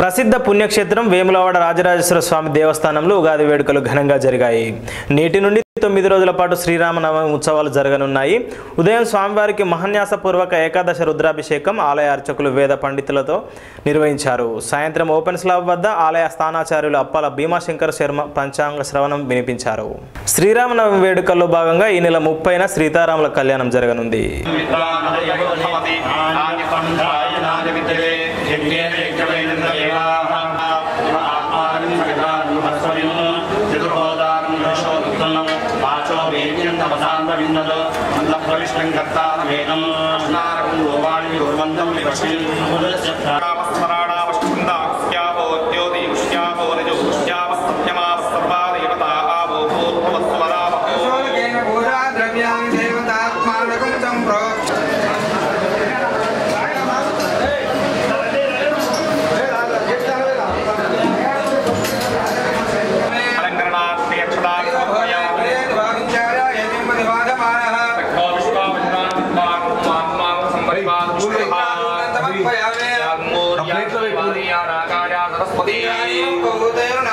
ప్రసిద్ధ పుణ్యక్షేత్రం వేములవాడ రాజరాజేశ్వర స్వామి దేవస్థానంలో ఉగాది వేడుకలు ఘనంగా జరిగాయి నేటి నుండి తొమ్మిది రోజుల పాటు శ్రీరామనవమి ఉత్సవాలు జరగనున్నాయి ఉదయం స్వామివారికి మహన్యాసపూర్వక ఏకాదశ రుద్రాభిషేకం ఆలయ అర్చకులు వేద పండితులతో నిర్వహించారు సాయంత్రం ఓపెన్ స్లాబ్ వద్ద ఆలయ స్థానాచార్యులు అప్పాల భీమాశంకర్ శర్మ పంచాంగ శ్రవణం వినిపించారు శ్రీరామనవమి వేడుకల్లో భాగంగా ఈ నెల ముప్పైన సీతారాముల కళ్యాణం జరగనుంది కేన పూజా ద్రవ్యాన్ని దేవతాత్మానకం సంప్రో సరస్వతి